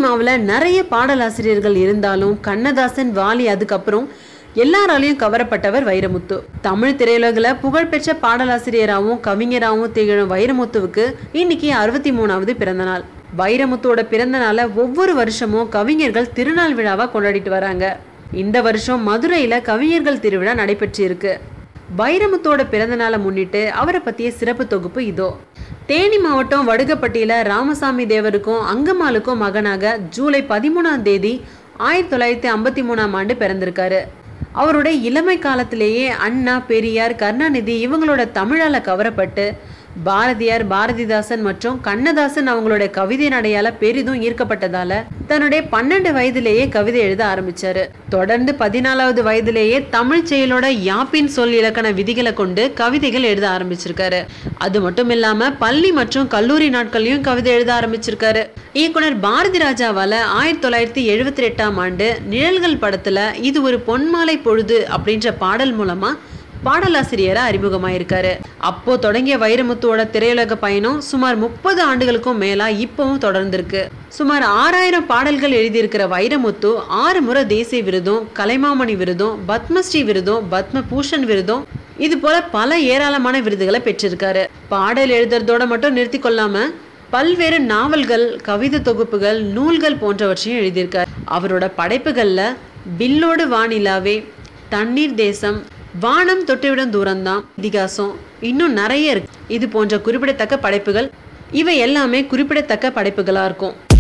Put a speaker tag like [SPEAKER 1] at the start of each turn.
[SPEAKER 1] சினிமாவில் நிறைய பாடலாசிரியர்கள் இருந்தாலும் கண்ணதாசன் வாலி அதுக்கப்புறம் எல்லாராலையும் கவரப்பட்டவர் வைரமுத்து தமிழ் திரையுலகில் புகழ்பெற்ற பாடலாசிரியராகவும் கவிஞராகவும் திகழும் வைரமுத்துவுக்கு இன்னைக்கு அறுபத்தி மூணாவது பிறந்த நாள் வைரமுத்துவோட பிறந்த நாளை ஒவ்வொரு வருஷமும் கவிஞர்கள் திருநாள் விழாவா கொண்டாடிட்டு வராங்க இந்த வருஷம் மதுரையில கவிஞர்கள் திருவிழா நடைபெற்று இருக்கு வைரமுத்தோட பிறந்த நாளை முன்னிட்டு அவரை பத்திய சிறப்பு தொகுப்பு இதோ தேனி மாவட்டம் வடுகப்பட்டியில ராமசாமி தேவருக்கும் அங்கம்மாளுக்கும் மகனாக ஜூலை பதிமூணாம் தேதி ஆயிரத்தி தொள்ளாயிரத்தி ஐம்பத்தி மூணாம் ஆண்டு பிறந்திருக்காரு அவருடைய இளமை காலத்திலேயே அண்ணா பெரியார் கருணாநிதி இவங்களோட தமிழால கவரப்பட்டு பாரதியார் பாரதிதாசன் மற்றும் கண்ணதாசன் அவங்களோட கவிதை நடையால பெரிதும் ஈர்க்கப்பட்டதால தன்னுடைய பன்னெண்டு வயதிலேயே கவிதை எழுத ஆரம்பிச்சாரு தொடர்ந்து பதினாலாவது வயதிலேயே தமிழ் செயலோட யாப்பின் சொல் இலக்கண விதிகளை கொண்டு கவிதைகள் எழுத ஆரம்பிச்சிருக்காரு அது மட்டும் இல்லாம பள்ளி மற்றும் கல்லூரி நாட்கள்லயும் கவிதை எழுத ஆரம்பிச்சிருக்காரு இயக்குனர் பாரதி ராஜாவால ஆயிரத்தி தொள்ளாயிரத்தி எழுபத்தி எட்டாம் ஆண்டு நிழல்கள் படத்துல இது ஒரு பொன்மாலை பொழுது அப்படின்ற பாடல் மூலமா பாடலாசிரியரா அறிமுகமாயிருக்காரு அப்போ தொடங்கிய வைரமுத்துவோட திரையுலக பயணம் சுமார் முப்பது ஆண்டுகளுக்கும் மேலா இப்பவும் தொடர்ந்திருக்கு சுமார் ஆறாயிரம் பாடல்கள் எழுதியிருக்கிற வைரமுத்து ஆறு முறை தேசிய விருதும் கலைமாமணி விருதும் பத்மஸ்ரீ விருதும் பத்ம பூஷன் விருதும் இது போல பல ஏராளமான விருதுகளை பெற்றிருக்காரு பாடல் எழுதுறதோட மட்டும் நிறுத்தி கொள்ளாம பல்வேறு நாவல்கள் கவிதை தொகுப்புகள் நூல்கள் போன்றவற்றையும் எழுதியிருக்கார் அவரோட படைப்புகள்ல வில்லோடு வானிலாவே தண்ணீர் தேசம் வானம் தொட்டுவிடும் தூரம்தான் இதிகாசம் இன்னும் நிறைய இருக்கு இது போன்ற குறிப்பிடத்தக்க படைப்புகள் இவை எல்லாமே குறிப்பிடத்தக்க படைப்புகளா இருக்கும்